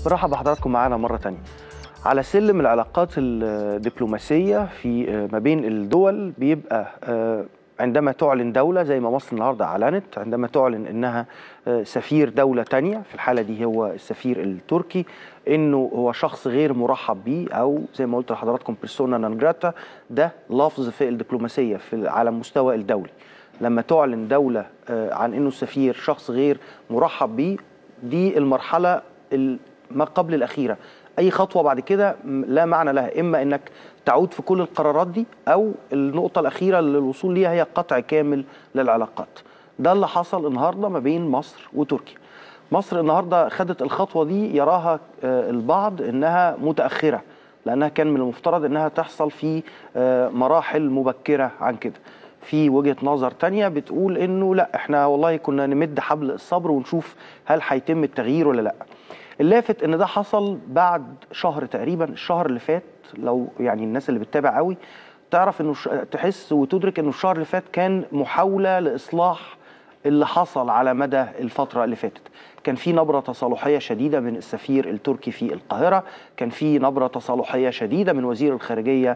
برحب بحضراتكم معانا مرة تانية على سلم العلاقات الدبلوماسية في ما بين الدول بيبقى عندما تعلن دولة زي ما مصر النهاردة أعلنت عندما تعلن أنها سفير دولة تانية في الحالة دي هو السفير التركي أنه هو شخص غير مرحب به أو زي ما قلت لحضراتكم بيرسونا نون جراتا ده لفظ في الدبلوماسية في على المستوى الدولي لما تعلن دولة عن أنه السفير شخص غير مرحب به دي المرحلة ما قبل الأخيرة أي خطوة بعد كده لا معنى لها إما أنك تعود في كل القرارات دي أو النقطة الأخيرة للوصول ليها هي قطع كامل للعلاقات ده اللي حصل النهاردة ما بين مصر وتركيا مصر النهاردة خدت الخطوة دي يراها البعض أنها متأخرة لأنها كان من المفترض أنها تحصل في مراحل مبكرة عن كده في وجهه نظر تانية بتقول انه لا احنا والله كنا نمد حبل الصبر ونشوف هل هيتم التغيير ولا لا اللافت ان ده حصل بعد شهر تقريبا الشهر اللي فات لو يعني الناس اللي بتتابع قوي تعرف انه تحس وتدرك انه الشهر اللي فات كان محاوله لاصلاح اللي حصل على مدى الفتره اللي فاتت كان في نبره تصالحيه شديده من السفير التركي في القاهره كان في نبره تصالحيه شديده من وزير الخارجيه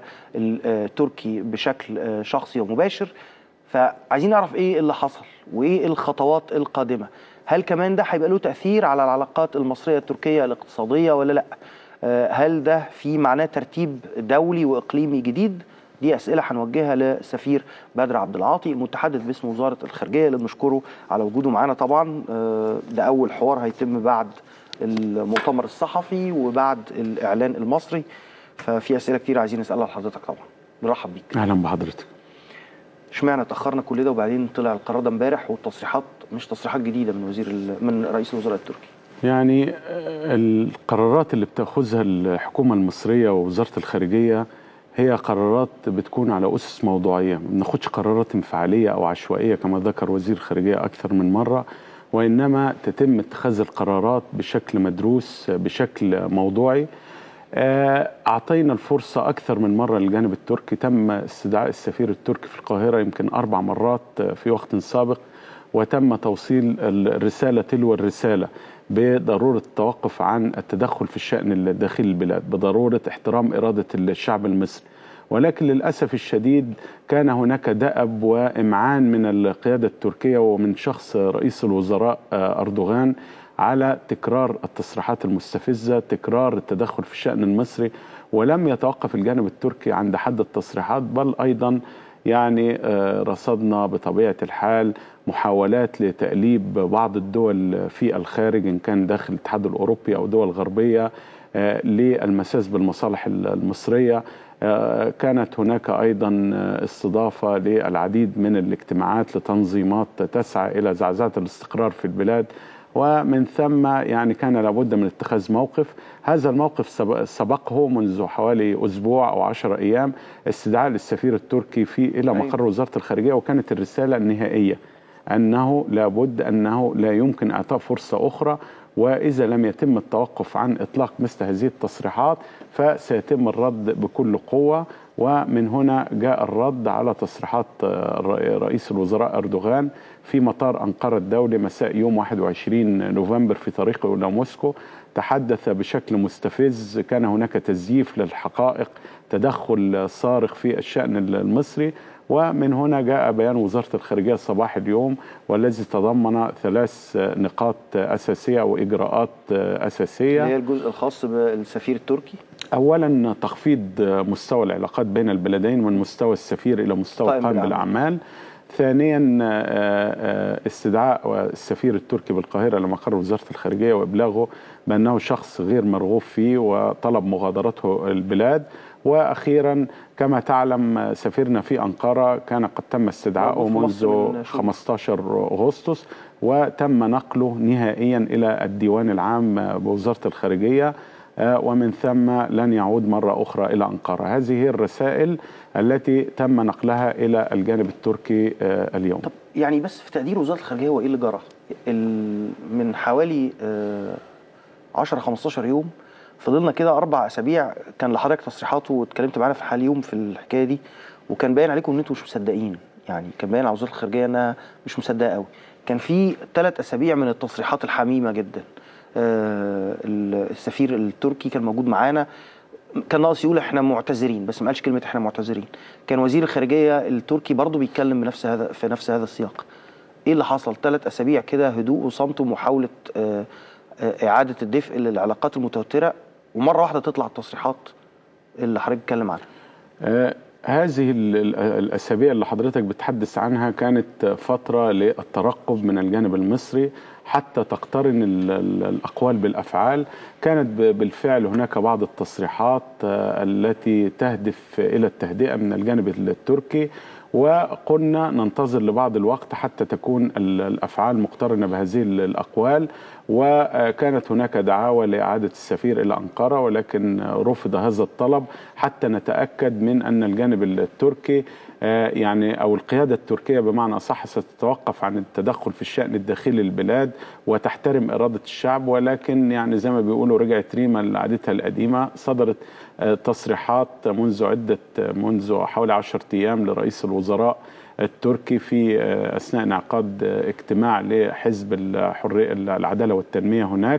التركي بشكل شخصي ومباشر فعايزين نعرف ايه اللي حصل وايه الخطوات القادمه هل كمان ده هيبقى له تاثير على العلاقات المصريه التركيه الاقتصاديه ولا لا هل ده في معناه ترتيب دولي واقليمي جديد دي اسئله هنوجهها للسفير بدر عبد العاطي المتحدث باسم وزاره الخارجيه اللي بنشكره على وجوده معانا طبعا ده اول حوار هيتم بعد المؤتمر الصحفي وبعد الاعلان المصري ففي اسئله كتير عايزين نسالها لحضرتك طبعا نرحب بيك اهلا بحضرتك اشمعنى اتاخرنا كل ده وبعدين طلع القرار ده امبارح والتصريحات مش تصريحات جديده من وزير من رئيس الوزراء التركي يعني القرارات اللي بتاخذها الحكومه المصريه ووزاره الخارجيه هي قرارات بتكون على اسس موضوعيه ما بناخدش قرارات انفعاليه او عشوائيه كما ذكر وزير الخارجيه اكثر من مره وانما تتم اتخاذ القرارات بشكل مدروس بشكل موضوعي اعطينا الفرصه اكثر من مره للجانب التركي تم استدعاء السفير التركي في القاهره يمكن اربع مرات في وقت سابق وتم توصيل الرساله تلو الرساله بضروره التوقف عن التدخل في الشان الداخلي البلاد بضروره احترام اراده الشعب المصري ولكن للاسف الشديد كان هناك دأب وامعان من القياده التركيه ومن شخص رئيس الوزراء اردوغان على تكرار التصريحات المستفزه، تكرار التدخل في الشان المصري ولم يتوقف الجانب التركي عند حد التصريحات بل ايضا يعني رصدنا بطبيعه الحال محاولات لتأليب بعض الدول في الخارج ان كان داخل الاتحاد الاوروبي او دول غربيه للمساس بالمصالح المصريه كانت هناك ايضا استضافه للعديد من الاجتماعات لتنظيمات تسعى الى زعزعه الاستقرار في البلاد ومن ثم يعني كان لابد من اتخاذ موقف هذا الموقف سبقه منذ حوالي أسبوع أو عشر أيام استدعاء للسفير التركي في إلى مقر وزارة الخارجية وكانت الرسالة النهائية أنه لابد أنه لا يمكن إعطاء فرصة أخرى وإذا لم يتم التوقف عن إطلاق مثل هذه التصريحات فسيتم الرد بكل قوة ومن هنا جاء الرد على تصريحات رئيس الوزراء أردوغان في مطار أنقرة الدولي مساء يوم 21 نوفمبر في طريقه إلى موسكو تحدث بشكل مستفز كان هناك تزييف للحقائق تدخل صارخ في الشأن المصري ومن هنا جاء بيان وزارة الخارجية صباح اليوم والذي تضمن ثلاث نقاط أساسية وإجراءات أساسية هي الجزء الخاص بالسفير التركي أولا تخفيض مستوى العلاقات بين البلدين من مستوى السفير إلى مستوى قائم بالأعمال, بالأعمال. ثانيا استدعاء السفير التركي بالقاهرة لمقر وزارة الخارجية وإبلاغه بأنه شخص غير مرغوب فيه وطلب مغادرته البلاد واخيرا كما تعلم سفيرنا في انقره كان قد تم استدعائه منذ 15 اغسطس وتم نقله نهائيا الى الديوان العام بوزاره الخارجيه ومن ثم لن يعود مره اخرى الى انقره، هذه هي الرسائل التي تم نقلها الى الجانب التركي اليوم. طب يعني بس في تقدير وزاره الخارجيه هو ايه اللي جرى؟ من حوالي 10 15 يوم فضلنا كده اربع اسابيع كان لحضرتك تصريحات واتكلمت معانا في حال يوم في الحكايه دي وكان باين عليكم ان انتم مش مصدقين يعني كان باين على وزاره الخارجيه انها مش مصدقه قوي كان في ثلاث اسابيع من التصريحات الحميمه جدا آه، السفير التركي كان موجود معانا كان ناقص يقول احنا معتذرين بس ما قالش كلمه احنا معتذرين كان وزير الخارجيه التركي برضه بيتكلم بنفس هذا في نفس هذا السياق ايه اللي حصل ثلاث اسابيع كده هدوء وصمت ومحاوله آه، آه، اعاده الدفء للعلاقات المتوتره ومره واحده تطلع التصريحات اللي حضرتك بتتكلم عنها آه، هذه ال- ال- الأسابيع اللي حضرتك بتحدث عنها كانت فترة للترقب من الجانب المصري حتى تقترن ال- ال- الأقوال بالأفعال كانت ب- بالفعل هناك بعض التصريحات آه، التي تهدف إلى التهدئة من الجانب التركي وقلنا ننتظر لبعض الوقت حتى تكون ال- الافعال مقترنه بهذه ال- الاقوال وكانت هناك دعاوى لاعاده السفير الى انقره ولكن رفض هذا الطلب حتى نتاكد من ان الجانب التركي آه، يعني او القياده التركيه بمعنى اصح ستتوقف عن التدخل في الشان الداخلي للبلاد وتحترم اراده الشعب ولكن يعني زي ما بيقولوا رجعت ريما لعادتها القديمه صدرت آه، تصريحات منذ عده منذ حوالي 10 ايام لرئيس الوزراء التركي في آه، اثناء انعقاد آه، اجتماع لحزب الحريه العداله والتنميه هناك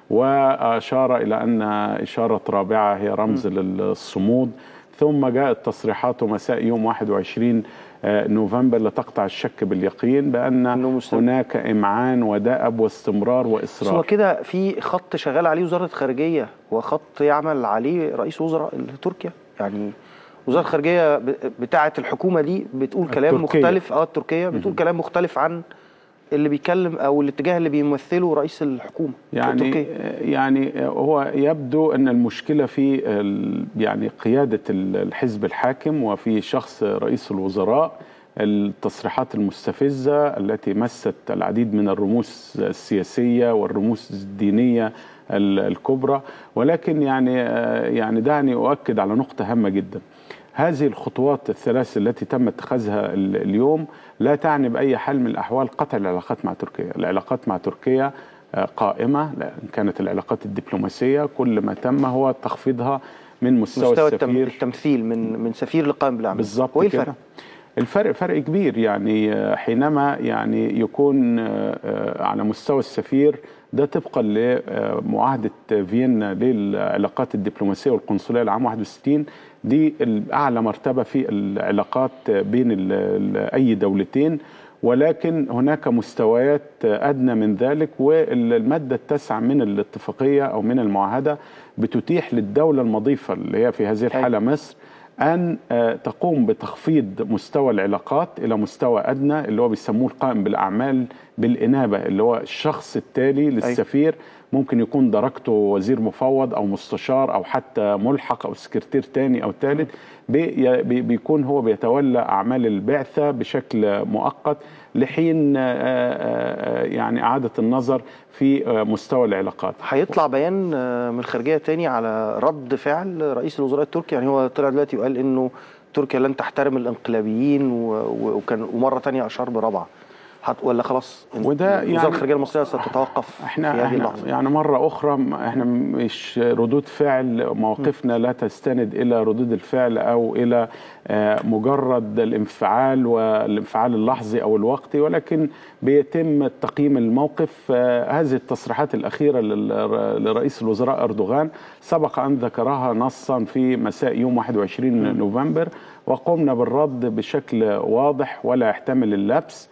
واشار الى ان اشاره رابعه هي رمز للصمود ثم جاءت تصريحاته مساء يوم 21 آه، نوفمبر لتقطع الشك باليقين بان إنه مستمر. هناك امعان ودأب واستمرار بس هو واصرار كده في خط شغال عليه وزاره الخارجيه وخط يعمل عليه رئيس وزراء تركيا يعني وزاره الخارجيه ب- بتاعه الحكومه دي بتقول كلام التركية. مختلف اه التركيه بتقول كلام مختلف عن اللي بيتكلم او الاتجاه اللي بيمثله رئيس الحكومه يعني التركيه يعني هو يبدو ان المشكله في ال- يعني قياده ال- الحزب الحاكم وفي شخص رئيس الوزراء التصريحات المستفزه التي مست العديد من الرموز السياسيه والرموز الدينيه ال- الكبرى ولكن يعني يعني دعني اؤكد على نقطه هامه جدا هذه الخطوات الثلاث التي تم اتخاذها ال- اليوم لا تعني باي حال من الاحوال قطع العلاقات مع تركيا، العلاقات مع تركيا آه، قائمه لان كانت العلاقات الدبلوماسيه كل ما تم هو تخفيضها من مستوى, مستوى التم... السفير التمثيل من من سفير لقائم بالاعمال بالظبط وايه كده. الفرق؟ الفرق فرق كبير يعني آه، حينما يعني يكون آه، آه، على مستوى السفير ده طبقا لمعاهده فيينا للعلاقات الدبلوماسيه والقنصليه العام 61 دي اعلى مرتبه في العلاقات بين ال- ال- اي دولتين ولكن هناك مستويات ادنى من ذلك والماده التاسعه من الاتفاقيه او من المعاهده بتتيح للدوله المضيفه اللي هي في هذه الحاله مصر ان آه، تقوم بتخفيض مستوى العلاقات الى مستوى ادنى اللي هو بيسموه القائم بالاعمال بالانابه اللي هو الشخص التالي للسفير ممكن يكون درجته وزير مفوض او مستشار او حتى ملحق او سكرتير تاني او ثالث بي بي- بيكون هو بيتولى اعمال البعثه بشكل مؤقت لحين آه، آه، آه، يعني اعاده النظر في آه، مستوى العلاقات هيطلع بيان آه، من الخارجيه تاني على رد فعل رئيس الوزراء التركي يعني هو طلع دلوقتي وقال انه تركيا لن تحترم الانقلابيين و... و- وكان ومره تانية اشار برابعه هت... ولا خلاص إن- وده وزاره يعني- الخارجيه المصريه ستتوقف في احنا هذه احنا اللحظه يعني مره اخرى م- احنا مش ردود فعل مواقفنا لا تستند الى ردود الفعل او الى آه، مجرد الانفعال والانفعال اللحظي او الوقتي ولكن بيتم تقييم الموقف آه، هذه التصريحات الاخيره لل- لرئيس الوزراء اردوغان سبق ان ذكرها نصا في مساء يوم 21 نوفمبر وقمنا بالرد بشكل واضح ولا يحتمل اللبس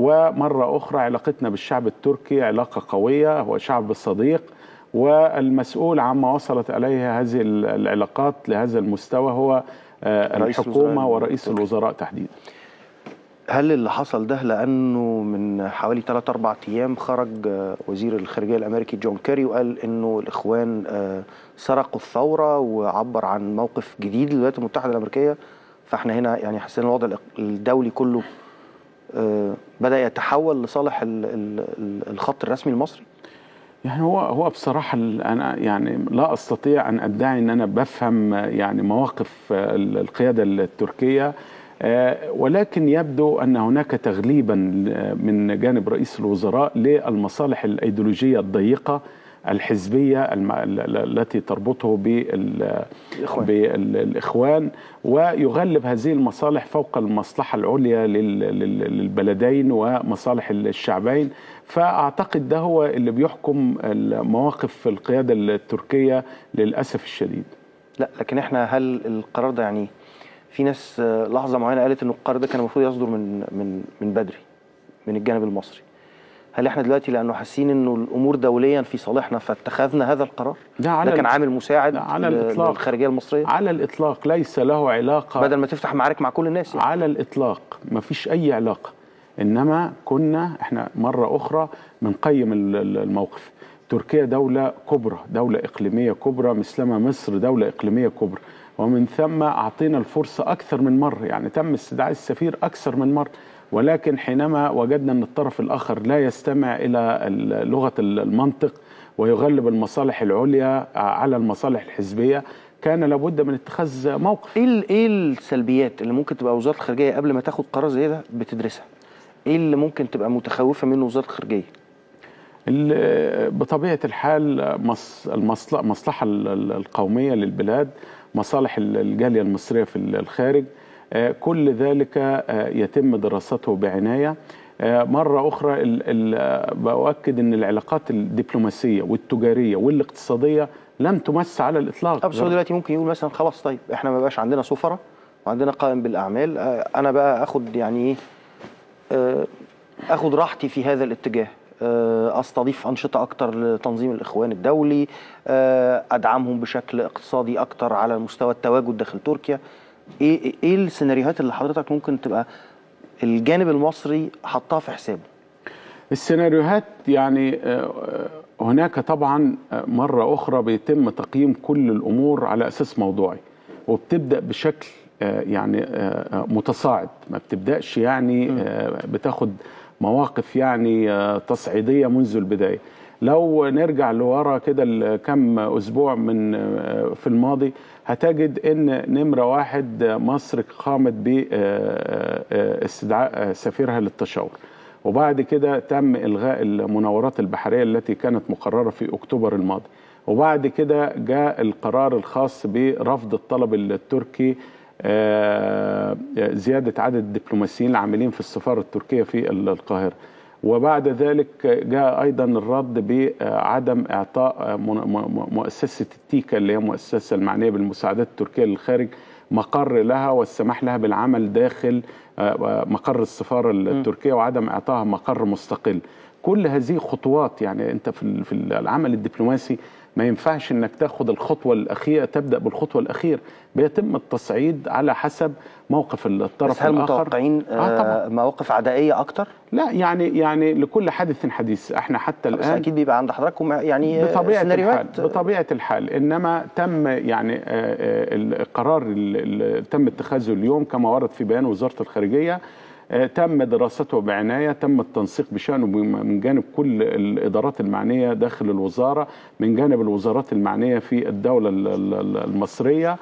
ومرة أخرى علاقتنا بالشعب التركي علاقة قوية هو شعب صديق والمسؤول عما وصلت إليه هذه العلاقات لهذا المستوى هو آه، رئيس الحكومة الوزراء ورئيس التركي. الوزراء تحديدا هل اللي حصل ده لانه من حوالي 3 4 ايام خرج آه، وزير الخارجيه الامريكي جون كيري وقال انه الاخوان آه، سرقوا الثوره وعبر عن موقف جديد للولايات المتحده الامريكيه فاحنا هنا يعني حسينا الوضع الدولي كله آه، بدا يتحول لصالح ال- ال- ال- الخط الرسمي المصري يعني هو هو بصراحة ال- أنا يعني لا أستطيع أن أدعي أن أنا بفهم آه، يعني مواقف آه، ال- القيادة التركية آه، ولكن يبدو أن هناك تغليبا ل- من جانب رئيس الوزراء للمصالح الأيديولوجية الضيقة الحزبيه الم- ال- ال- التي تربطه بال- الإخوان. بالاخوان ويغلب هذه المصالح فوق المصلحه العليا لل- لل- للبلدين ومصالح الشعبين فاعتقد ده هو اللي بيحكم مواقف القياده التركيه للاسف الشديد لا لكن احنا هل القرار ده يعني في ناس آه، لحظه معينه قالت ان القرار ده كان المفروض يصدر من من من بدري من الجانب المصري هل احنا دلوقتي لانه حاسين انه الامور دوليا في صالحنا فاتخذنا هذا القرار ده على ده كان ال- عامل مساعد ده على ل- الإطلاق. للخارجيه المصريه على الاطلاق ليس له علاقه بدل ما تفتح معارك مع كل الناس يعني. على الاطلاق ما فيش اي علاقه انما كنا احنا مره اخرى بنقيم ال- ال- الموقف تركيا دوله كبرى دوله اقليميه كبرى مثلما مصر دوله اقليميه كبرى ومن ثم اعطينا الفرصه اكثر من مره يعني تم استدعاء السفير اكثر من مره ولكن حينما وجدنا ان الطرف الاخر لا يستمع الى ال- لغه ال- المنطق ويغلب المصالح العليا على المصالح الحزبيه كان لابد من اتخاذ موقف ايه ال- ايه السلبيات اللي ممكن تبقى وزاره الخارجيه قبل ما تاخد قرار زي ده بتدرسها ايه اللي ممكن تبقى متخوفه منه وزاره الخارجيه ال- بطبيعة الحال مص- المصل- المصلحة ال- ال- القومية للبلاد مصالح ال- الجالية المصرية في ال- الخارج آه، كل ذلك آه، يتم دراسته بعناية آه، مرة أخرى ال- ال- آه، بأؤكد أن العلاقات الدبلوماسية والتجارية والاقتصادية لم تمس على الإطلاق طب بس هو دلوقتي ممكن يقول مثلا خلاص طيب احنا ما بقاش عندنا سفراء وعندنا قائم بالاعمال آه، انا بقى اخد يعني ايه آه، اخد راحتي في هذا الاتجاه آه، استضيف انشطه اكتر لتنظيم الاخوان الدولي آه، ادعمهم بشكل اقتصادي اكتر على مستوى التواجد داخل تركيا ايه ايه السيناريوهات اللي حضرتك ممكن تبقى الجانب المصري حطها في حسابه السيناريوهات يعني آه، هناك طبعا آه، مرة أخرى بيتم تقييم كل الأمور على أساس موضوعي وبتبدأ بشكل آه، يعني آه، آه، متصاعد ما بتبدأش يعني آه، بتاخد مواقف يعني آه، تصعيدية منذ البداية لو نرجع لورا كده كم أسبوع من آه، في الماضي هتجد ان نمره واحد آه، مصر قامت باستدعاء سفيرها للتشاور وبعد كده تم الغاء المناورات البحريه التي كانت مقرره في اكتوبر الماضي وبعد كده جاء القرار الخاص برفض الطلب التركي آه، زياده عدد الدبلوماسيين العاملين في السفاره التركيه في القاهره وبعد ذلك جاء ايضا الرد بعدم اعطاء من- م- مؤسسه التيكا اللي هي المؤسسه المعنيه بالمساعدات التركيه للخارج مقر لها والسماح لها بالعمل داخل آه، مقر السفاره التركيه وعدم اعطائها مقر مستقل كل هذه خطوات يعني انت في ال- في العمل الدبلوماسي ما ينفعش انك تاخد الخطوه الاخيره تبدا بالخطوه الاخيره بيتم التصعيد على حسب موقف الطرف بس هل الاخر متوقعين آه طبعا آه، مواقف عدائيه اكتر لا يعني يعني لكل حدث حديث احنا حتى بس الان اكيد بيبقى عند حضراتكم يعني آه، بطبيعه الحال سيناريوهات بطبيعه الحال انما تم يعني آه، آه، القرار اللي تم اتخاذه اليوم كما ورد في بيان وزاره الخارجيه آه، تم دراسته بعنايه تم التنسيق بشانه بم- من جانب كل الادارات المعنيه داخل الوزاره من جانب الوزارات المعنيه في الدوله ال- ال- المصريه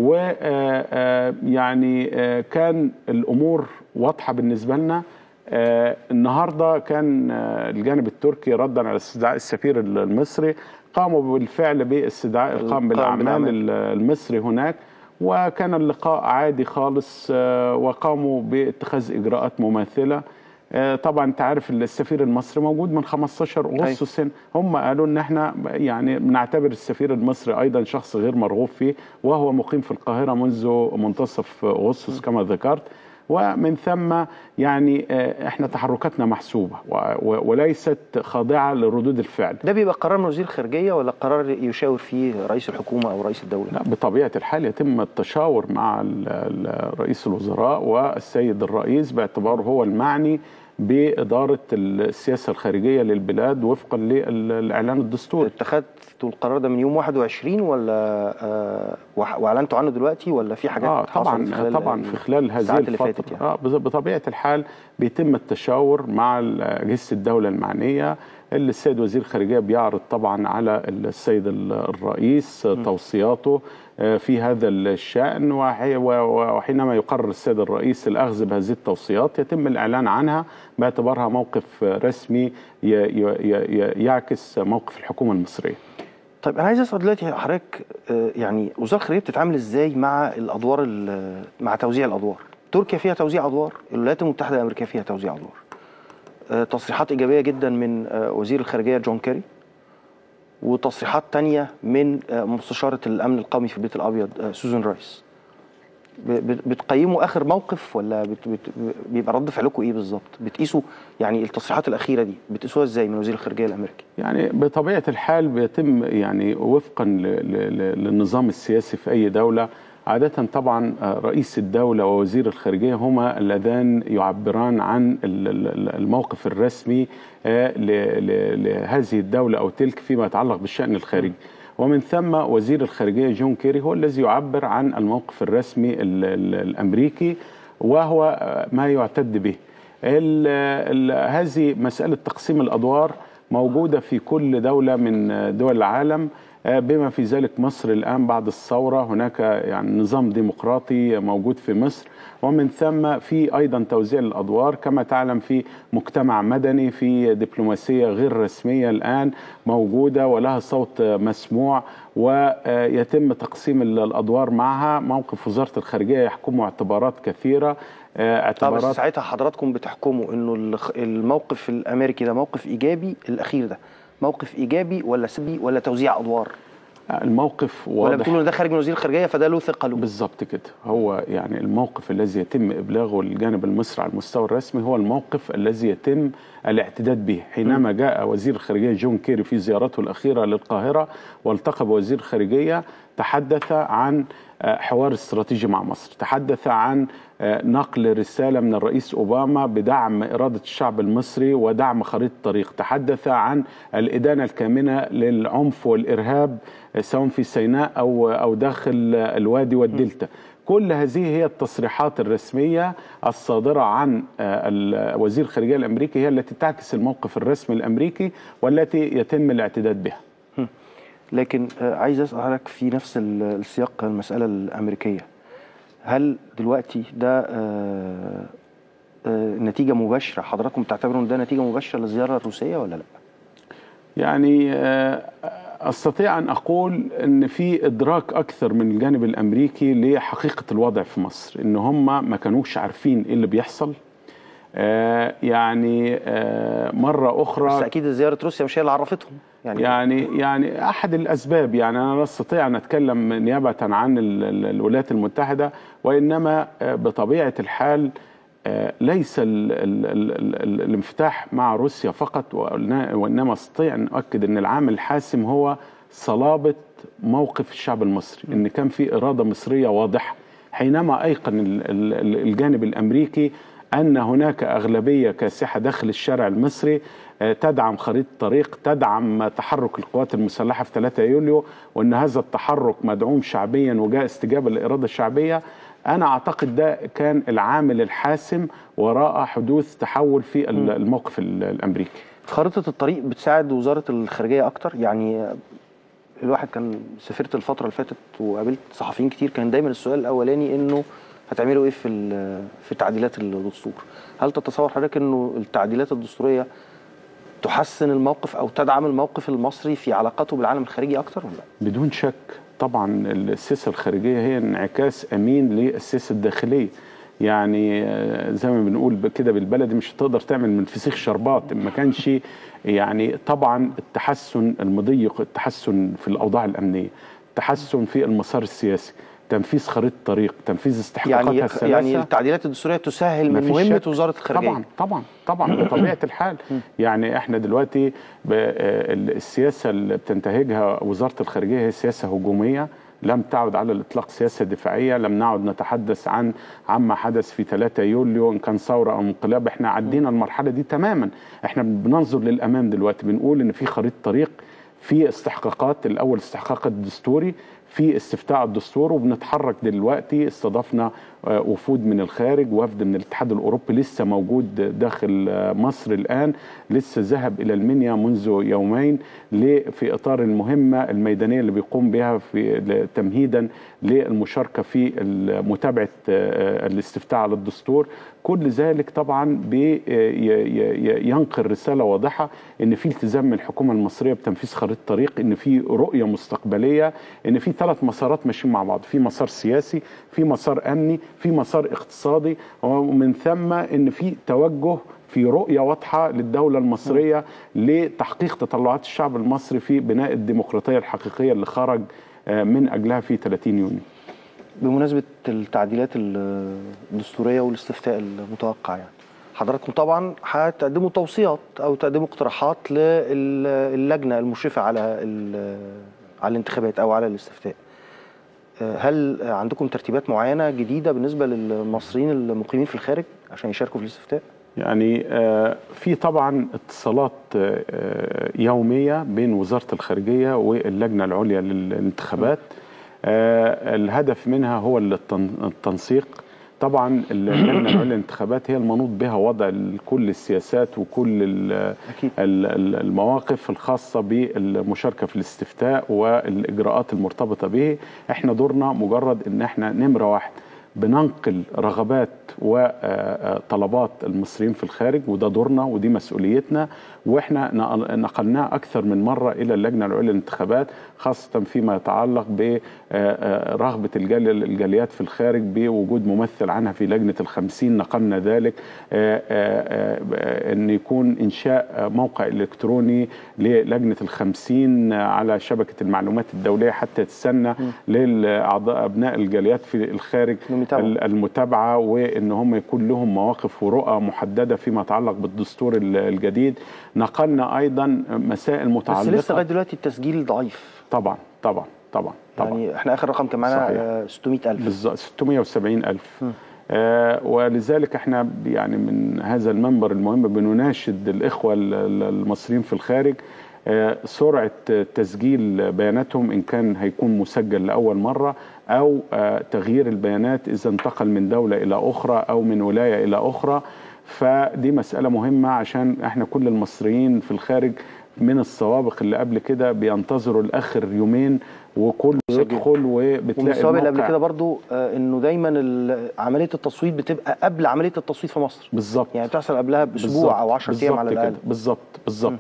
ويعني كان الامور واضحه بالنسبه لنا آه، النهارده كان آه، الجانب التركي ردا على استدعاء السفير المصري قاموا بالفعل باستدعاء القائم القائم بالاعمال بالأعمال. المصري هناك وكان اللقاء عادي خالص آه، وقاموا باتخاذ اجراءات مماثله آه، طبعا انت عارف السفير المصري موجود من 15 اغسطس هنا هم قالوا ان احنا يعني بنعتبر السفير المصري ايضا شخص غير مرغوب فيه وهو مقيم في القاهره منذ منتصف اغسطس كما ذكرت ومن ثم يعني آه، احنا تحركاتنا محسوبه و- و- وليست خاضعه لردود الفعل ده بيبقى قرار من وزير الخارجيه ولا قرار يشاور فيه رئيس الحكومه او رئيس الدوله؟ لا بطبيعة الحال يتم التشاور مع ال- ال- رئيس الوزراء والسيد الرئيس باعتباره هو المعني بإدارة السياسة الخارجية للبلاد وفقا للإعلان الدستوري اتخذتوا القرار ده من يوم 21 ولا آه وح- واعلنتوا عنه دلوقتي ولا في حاجات آه حصلت طبعا خلال طبعا في خلال هذه الساعات اللي الفترة فاتت يعني. آه بز- بطبيعة الحال بيتم التشاور مع ال- أجهزة الدولة المعنية اللي السيد وزير الخارجية بيعرض طبعا على السيد ال- الرئيس توصياته آه، في هذا الشأن وحي- و- وحينما يقرر السيد الرئيس الأخذ بهذه التوصيات يتم الإعلان عنها باعتبارها موقف رسمي ي- ي- ي- يعكس موقف الحكومة المصرية طيب انا عايز اسال دلوقتي حضرتك آه، يعني وزاره الخارجيه بتتعامل ازاي مع الادوار ال- مع توزيع الادوار؟ تركيا فيها توزيع ادوار، الولايات المتحده الامريكيه فيها توزيع ادوار. آه، تصريحات ايجابيه جدا من آه، وزير الخارجيه جون كيري وتصريحات تانية من آه، مستشاره الامن القومي في البيت الابيض آه، سوزان رايس. ب- ب- بتقيموا اخر موقف ولا بت بت بيبقى رد فعلكم ايه بالظبط؟ بتقيسوا يعني التصريحات الاخيره دي بتقيسوها ازاي من وزير الخارجيه الامريكي؟ يعني بطبيعة الحال بيتم يعني وفقا ل- ل- ل- للنظام السياسي في أي دولة عادة طبعا آه، رئيس الدولة ووزير الخارجية هما اللذان يعبران عن ال- ال- الموقف الرسمي آه، ل- ل- لهذه الدولة أو تلك فيما يتعلق بالشأن الخارجي ومن ثم وزير الخارجية جون كيري هو الذي يعبر عن الموقف الرسمي ال- ال- الأمريكي وهو آه، ما يعتد به ال ال هذه مسألة تقسيم الأدوار موجودة في كل دولة من دول العالم آه، بما في ذلك مصر الآن بعد الثورة هناك يعني نظام ديمقراطي موجود في مصر ومن ثم في أيضا توزيع الأدوار كما تعلم في مجتمع مدني في دبلوماسية غير رسمية الآن موجودة ولها صوت مسموع ويتم تقسيم الأدوار معها موقف وزارة الخارجية يحكمه اعتبارات كثيرة آه، اه بس اعتبارات ساعتها حضراتكم بتحكموا انه الخ- الموقف الامريكي ده موقف ايجابي الاخير ده موقف ايجابي ولا سلبي ولا توزيع ادوار الموقف ولا واضح بتقولوا ان ده خارج من وزير الخارجيه فده له ثقه له بالظبط كده هو يعني الموقف الذي يتم ابلاغه للجانب المصري على المستوى الرسمي هو الموقف الذي يتم الاعتداد به حينما جاء وزير الخارجيه جون كيري في زيارته الاخيره للقاهره والتقى بوزير الخارجيه تحدث عن آه، حوار استراتيجي مع مصر تحدث عن آه، نقل رساله من الرئيس اوباما بدعم اراده الشعب المصري ودعم خريطه الطريق تحدث عن الادانه الكامنه للعنف والارهاب آه، سواء في سيناء او او داخل آه، الوادي والدلتا كل هذه هي التصريحات الرسميه الصادره عن آه، ال- وزير الخارجيه الامريكي هي التي تعكس الموقف الرسمي الامريكي والتي يتم الاعتداد بها لكن آه، عايز اسال حضرتك في نفس ال- السياق المساله الامريكيه هل دلوقتي ده آه، آه، نتيجه مباشره حضراتكم بتعتبروا ان ده نتيجه مباشره للزياره الروسيه ولا لا؟ يعني آه، استطيع ان اقول ان في ادراك اكثر من الجانب الامريكي لحقيقه الوضع في مصر ان هم ما كانوش عارفين ايه اللي بيحصل آه، يعني آه، مره اخرى بس اكيد زياره روسيا مش هي اللي عرفتهم يعني, يعني يعني احد الاسباب يعني انا لا استطيع ان اتكلم نيابه عن ال- ال- الولايات المتحده وانما آه، بطبيعه الحال آه، ليس ال ال ال ال ال الانفتاح مع روسيا فقط وإن- وانما استطيع ان اؤكد ان العامل الحاسم هو صلابه موقف الشعب المصري ان كان في اراده مصريه واضحه حينما ايقن ال- ال- ال- الجانب الامريكي ان هناك اغلبيه كاسحه داخل الشارع المصري آه، تدعم خريطه طريق تدعم تحرك القوات المسلحه في 3 يوليو وان هذا التحرك مدعوم شعبيا وجاء استجابه للاراده الشعبيه انا اعتقد ده كان العامل الحاسم وراء حدوث تحول في ال- الموقف ال- الامريكي خريطه الطريق بتساعد وزاره الخارجيه اكتر يعني الواحد كان سافرت الفتره اللي فاتت وقابلت صحفيين كتير كان دايما السؤال الاولاني انه هتعملوا ايه في ال- في تعديلات الدستور هل تتصور حضرتك انه التعديلات الدستوريه تحسن الموقف او تدعم الموقف المصري في علاقاته بالعالم الخارجي اكتر ولا لا بدون شك طبعا السياسه الخارجيه هي انعكاس امين للسياسه الداخليه يعني آه، زي ما بنقول كده بالبلدي مش هتقدر تعمل من فسيخ شربات ما كانش يعني طبعا التحسن المضيق التحسن في الاوضاع الامنيه التحسن في المسار السياسي تنفيذ خريطه طريق تنفيذ استحقاقاتها يعني الثلاثه يعني التعديلات الدستوريه تسهل من مفيش مهمه شك. وزاره الخارجيه طبعا طبعا طبعا بطبيعه الحال يعني احنا دلوقتي ب- آه، السياسه اللي بتنتهجها وزاره الخارجيه هي سياسه هجوميه لم تعد على الاطلاق سياسه دفاعيه لم نعد نتحدث عن عما حدث في 3 يوليو ان كان ثوره او انقلاب احنا عدينا المرحله دي تماما احنا بننظر للامام دلوقتي بنقول ان في خريطه طريق في استحقاقات الاول استحقاق الدستوري في استفتاء الدستور وبنتحرك دلوقتي استضفنا آه، وفود من الخارج وفد من الاتحاد الاوروبي لسه موجود داخل آه، مصر الان لسه ذهب الى المنيا منذ يومين ل- في اطار المهمه الميدانيه اللي بيقوم بها في ل- تمهيدا للمشاركه في ال- متابعه آه، الاستفتاء على الدستور كل ذلك طبعا بينقل رساله واضحه ان في التزام من الحكومه المصريه بتنفيذ خريطه طريق ان في رؤيه مستقبليه ان في ثلاث مسارات ماشيين مع بعض في مسار سياسي في مسار امني في مسار اقتصادي ومن ثم ان في توجه في رؤيه واضحه للدوله المصريه لتحقيق تطلعات الشعب المصري في بناء الديمقراطيه الحقيقيه اللي خرج آه، من اجلها في 30 يونيو بمناسبة التعديلات الدستورية والاستفتاء المتوقع يعني حضراتكم طبعا هتقدموا توصيات او تقدموا اقتراحات للجنة المشرفة على ال- على الانتخابات او على الاستفتاء آه، هل عندكم ترتيبات معينة جديدة بالنسبة للمصريين المقيمين في الخارج عشان يشاركوا في الاستفتاء؟ يعني آه، في طبعا اتصالات آه، آه، يوميه بين وزاره الخارجيه واللجنه العليا للانتخابات آه، الهدف منها هو التن- التنسيق طبعا اللجنه العليا للانتخابات هي المنوط بها وضع كل السياسات وكل ال- أكيد. ال- ال- المواقف الخاصه بالمشاركه في الاستفتاء والاجراءات المرتبطه به احنا دورنا مجرد ان احنا نمره واحد بننقل رغبات وطلبات المصريين في الخارج وده دورنا ودي مسؤوليتنا واحنا نقل- نقلناها اكثر من مره الى اللجنه العليا للانتخابات خاصه فيما يتعلق برغبه الجالي- الجاليات في الخارج بوجود ممثل عنها في لجنه الخمسين نقلنا ذلك آه، آه، آه، ان يكون انشاء موقع الكتروني للجنه الخمسين على شبكه المعلومات الدوليه حتى تستنى للاعضاء ابناء الجاليات في الخارج المتابعة. ال- المتابعه وان هم يكون لهم مواقف ورؤى محدده فيما يتعلق بالدستور ال- الجديد نقلنا ايضا مسائل بس متعلقه لسه لغايه دلوقتي التسجيل ضعيف طبعا طبعا طبعا طبعا يعني احنا اخر رقم كان معانا صحيح. آه، 600000 بالظبط 670 ألف آه ولذلك احنا يعني من هذا المنبر المهم بنناشد الإخوة ال- ال- المصريين في الخارج آه سرعة تسجيل بياناتهم إن كان هيكون مسجل لأول مرة أو آه تغيير البيانات إذا انتقل من دولة إلى أخرى أو من ولاية إلى أخرى فدي مسألة مهمة عشان احنا كل المصريين في الخارج من السوابق اللي قبل كده بينتظروا الآخر يومين وكل يسجل. يدخل ومن وبتلاقي السبب اللي قبل الموقع- كده برضو آه، انه دايما ال- عمليه التصويت بتبقى قبل عمليه التصويت في مصر بالظبط يعني بتحصل قبلها باسبوع او 10 ايام على بالظبط الاقل كده. بالظبط بالظبط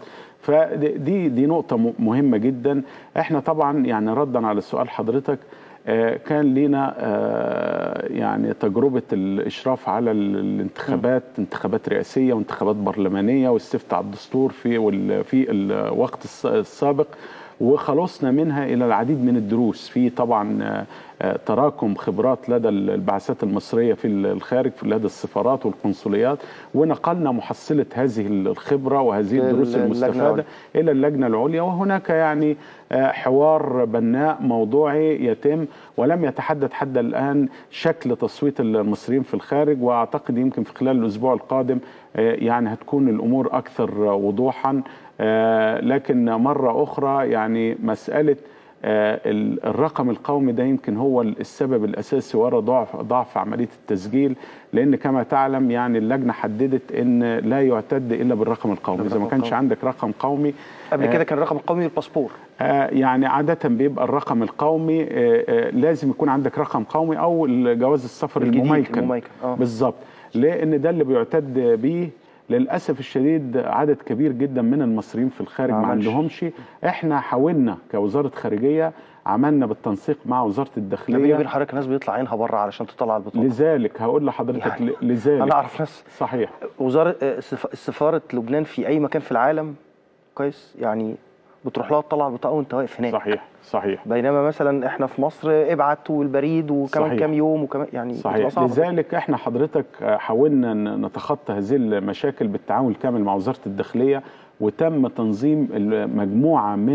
فدي دي نقطة م- مهمة جدا احنا طبعا يعني ردا على سؤال حضرتك آه، كان لينا آه، يعني تجربة الإشراف على ال- الانتخابات انتخابات رئاسية وانتخابات برلمانية واستفتاء على الدستور في وال- في الوقت الس- السابق وخلصنا منها إلى العديد من الدروس في طبعا آه، آه، تراكم خبرات لدى البعثات المصرية في الخارج في لدى السفارات والقنصليات ونقلنا محصلة هذه الخبرة وهذه الدروس للجنة المستفادة العليا. الى اللجنه العليا وهناك يعني آه، حوار بناء موضوعي يتم ولم يتحدد حتى الان شكل تصويت المصريين في الخارج واعتقد يمكن في خلال الاسبوع القادم آه، يعني هتكون الامور اكثر وضوحا آه، لكن مره اخرى يعني مساله آه، ال- الرقم القومي ده يمكن هو السبب الاساسي وراء ضعف ضعف عمليه التسجيل لان كما تعلم يعني اللجنه حددت ان لا يعتد الا بالرقم القومي اذا ما بالرقم كانش القومي. عندك رقم قومي قبل آه، كده كان الرقم القومي الباسبور آه، يعني عادة بيبقى الرقم القومي آه، آه، لازم يكون عندك رقم قومي أو جواز السفر الجديد، المميكن المميكن، آه. بالظبط لأن ده اللي بيعتد بيه للأسف الشديد عدد كبير جدا من المصريين في الخارج ما ما عملش. عندهمش احنا حاولنا كوزارة خارجية عملنا بالتنسيق مع وزارة ده بيني الداخلية وبين حضرتك ناس بيطلع عينها بره علشان تطلع البطاقه لذلك هقول لحضرتك يعني ل- لذلك انا اعرف ناس صحيح وزاره آه، سف- سفاره لبنان في اي مكان في العالم كويس يعني بتروح لها تطلع البطاقه وانت واقف هناك صحيح صحيح بينما مثلا احنا في مصر ابعت والبريد وكمان صحيح. كام يوم وكمان يعني بتبقى صحيح صعبة. لذلك احنا حضرتك حاولنا ن- نتخطى هذه المشاكل بالتعاون الكامل مع وزاره الداخليه وتم تنظيم مجموعه من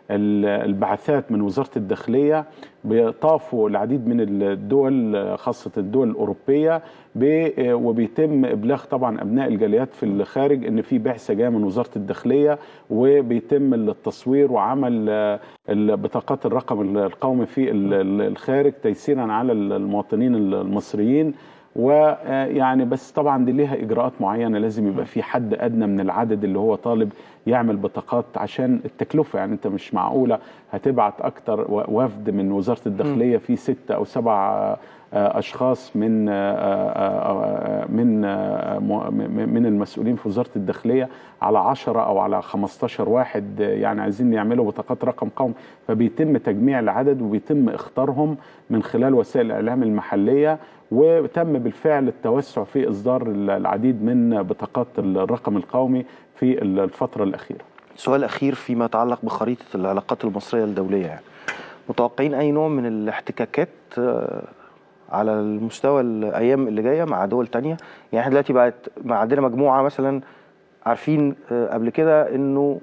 ال- البعثات من وزاره الداخليه بيطافوا العديد من الدول خاصه الدول الاوروبيه ب- وبيتم ابلاغ طبعا ابناء الجاليات في الخارج ان في بعثه جايه من وزاره الداخليه وبيتم التصوير وعمل آه، البطاقات الرقم القومي في ال- ال- الخارج تيسيرا على المواطنين المصريين ويعني بس طبعا دي ليها اجراءات معينه لازم يبقى في حد ادنى من العدد اللي هو طالب يعمل بطاقات عشان التكلفه يعني انت مش معقوله هتبعت اكتر و- وفد من وزاره الداخليه في ستة او سبع آه، آه، اشخاص من آه، آه، آه، من آه، مو- م- من المسؤولين في وزاره الداخليه على 10 او على 15 واحد آه، يعني عايزين يعملوا بطاقات رقم قومي فبيتم تجميع العدد وبيتم اختارهم من خلال وسائل الاعلام المحليه وتم بالفعل التوسع في اصدار العديد من بطاقات الرقم القومي في الفتره الاخيره سؤال أخير فيما يتعلق بخريطة العلاقات المصرية الدولية يعني متوقعين أي نوع من الاحتكاكات آه، على المستوى الأيام اللي جاية مع دول تانية يعني احنا دلوقتي بقت بقى عندنا مجموعة مثلا عارفين آه، قبل كده إنه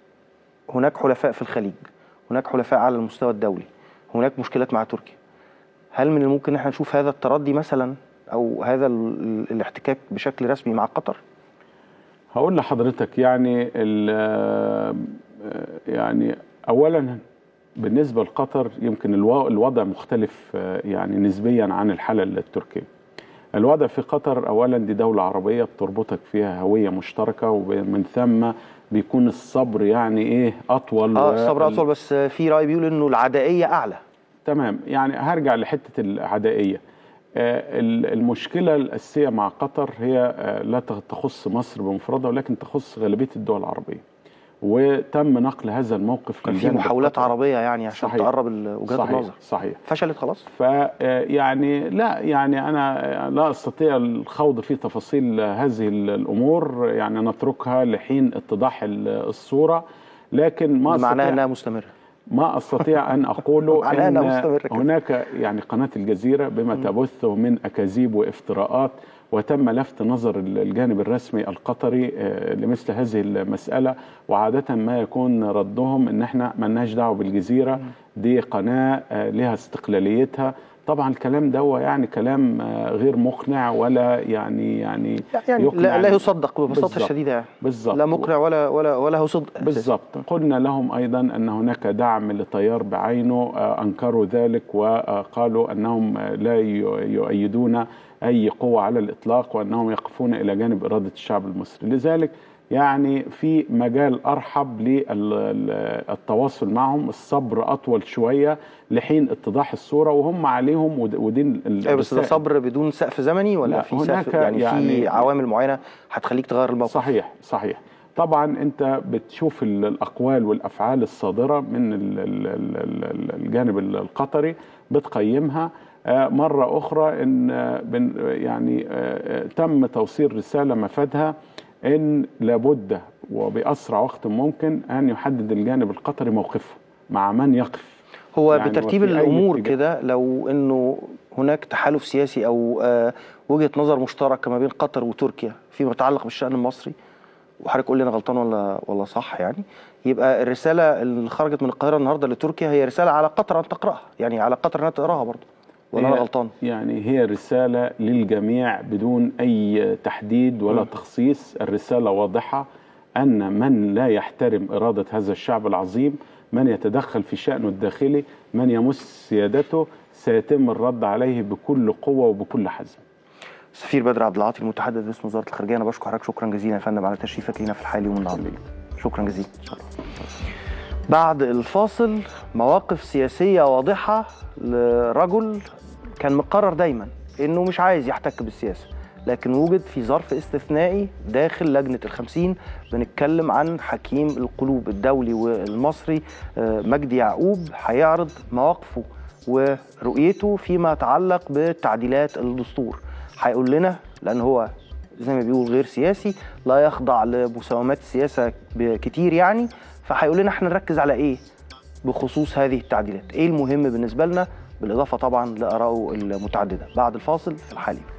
هناك حلفاء في الخليج هناك حلفاء على المستوى الدولي هناك مشكلات مع تركيا هل من الممكن ان احنا نشوف هذا التردي مثلا او هذا ال- ال- الاحتكاك بشكل رسمي مع قطر هقول لحضرتك يعني ال- يعني اولا بالنسبه لقطر يمكن الوا- الوضع مختلف آه، يعني نسبيا عن الحاله التركيه. الوضع في قطر اولا دي دوله عربيه بتربطك فيها هويه مشتركه ومن ثم بيكون الصبر يعني ايه اطول اه وال- الصبر اطول بس في راي بيقول انه العدائيه اعلى تمام يعني هرجع لحته العدائيه آه، ال- المشكله الاساسيه مع قطر هي آه، لا تخ- تخص مصر بمفردها ولكن تخص غالبيه الدول العربيه وتم نقل هذا الموقف كان في للجانب محاولات القطري. عربيه يعني عشان صحيح. تقرب ال- وجهات صحيح النظر صحيح فشلت خلاص ف يعني لا يعني انا لا استطيع الخوض في تفاصيل هذه الامور يعني نتركها لحين اتضاح الصوره لكن ما معناها استطيع انها مستمره ما استطيع ان اقوله معناها إنها ان مستمرة كده. هناك يعني قناه الجزيره بما تبثه من اكاذيب وافتراءات وتم لفت نظر الجانب الرسمي القطري آه، لمثل هذه المساله وعاده ما يكون ردهم ان احنا ملناش دعوه بالجزيره دي قناه آه، لها استقلاليتها طبعا الكلام ده يعني كلام آه، غير مقنع ولا يعني يعني يعني يقنع لا, لا يصدق ببساطه بالظبط. شديده يعني بالظبط لا مقنع ولا ولا ولا هو صدق أساساً. بالضبط قلنا لهم ايضا ان هناك دعم لتيار بعينه آه، انكروا ذلك وقالوا انهم آه، لا ي- يؤيدون اي قوه على الاطلاق وانهم يقفون الى جانب اراده الشعب المصري لذلك يعني في مجال ارحب للتواصل معهم الصبر اطول شويه لحين اتضاح الصوره وهم عليهم ود- ودي ال- ايوه بس ده الرسائل. صبر بدون سقف زمني ولا لا، في سقف هناك يعني, يعني- في عوامل معينه هتخليك تغير الموقف صحيح صحيح طبعا انت بتشوف ال- الاقوال والافعال الصادره من ال- ال- ال- ال- الجانب القطري بتقيمها آه، مرة أخرى إن آه، بن- يعني آه، آه، تم توصيل رسالة مفادها إن لابد وبأسرع وقت ممكن أن يحدد الجانب القطري موقفه مع من يقف هو يعني بترتيب وفي أي الامور اتجاه. كده لو انه هناك تحالف سياسي او آه، وجهه نظر مشتركه ما بين قطر وتركيا فيما يتعلق بالشان المصري وحضرتك قول لي انا غلطان ولا ولا صح يعني يبقى الرساله اللي خرجت من القاهره النهارده لتركيا هي رساله على قطر ان تقراها يعني على قطر انها تقراها برضه ولا انا هي- غلطان يعني هي رسالة للجميع بدون أي تحديد ولا م. تخصيص الرسالة واضحة أن من لا يحترم إرادة هذا الشعب العظيم من يتدخل في شأنه الداخلي من يمس سيادته سيتم الرد عليه بكل قوة وبكل حزم سفير بدر عبد العاطي المتحدث باسم وزاره الخارجيه انا بشكر حضرتك شكرا جزيلا يا فندم على تشريفك لينا في الحال اليوم النهارده شكرا جزيلا بعد الفاصل مواقف سياسيه واضحه لرجل كان مقرر دايما انه مش عايز يحتك بالسياسه لكن وجد في ظرف استثنائي داخل لجنه الخمسين بنتكلم عن حكيم القلوب الدولي والمصري آه، مجدي يعقوب هيعرض مواقفه ورؤيته فيما يتعلق بتعديلات الدستور هيقول لنا لان هو زي ما بيقول غير سياسي لا يخضع لمساومات السياسه كتير يعني فهيقول لنا احنا نركز على ايه بخصوص هذه التعديلات ايه المهم بالنسبه لنا بالاضافه طبعا لارائه المتعدده بعد الفاصل في الحالي